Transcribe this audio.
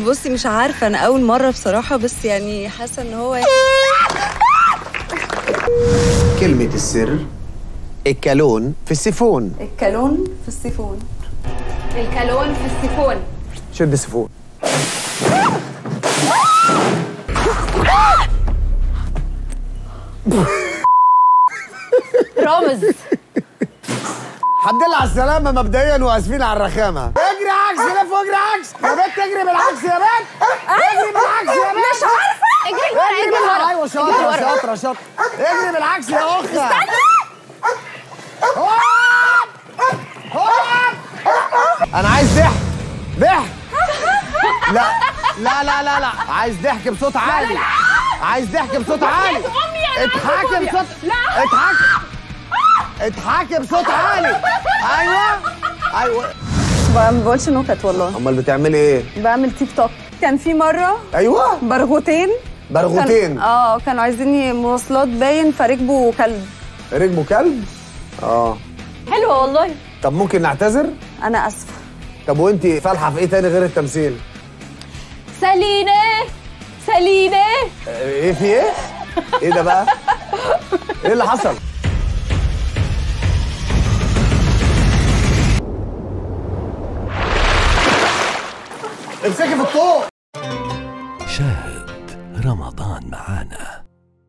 بصي مش عارفه انا اول مره بصراحه بس يعني حاسه ان هو كلمة السر الكالون في السيفون الكالون في السيفون الكالون في السيفون شد السيفون رامز الحمد لله على السلامة مبدئيا واسفين على الرخامة اجري عكس لف واجري عكس يا بنت اجري بالعكس يا بنت اجري بالعكس يا بنت مش عارفة اجري ورا اجري اجري بالعكس ورا ايوه شاطرة شاطرة شاطرة اجري بالعكس يا اختي هوب هوب انا عايز ضحك ضحك لا لا لا لا لا عايز ضحك بصوت عالي عايز ضحك بصوت عالي اضحكي بصوت لا اضحكي اضحكي بصوت عالي ايوه ايوه ما بقولش نكت والله امال بتعملي ايه بعمل تيك توك كان في مره ايوه برغوتين برغوتين كان- اه كانوا عايزين مواصلات باين فركبوا كلب ركبوا كلب اه حلوه والله طب ممكن نعتذر انا اسفه طب وانت فالحه في ايه تاني غير التمثيل سالينا سالينا آه، ايه في ايه ايه ده بقى ايه اللي حصل امسكي في الطوق شاهد رمضان معانا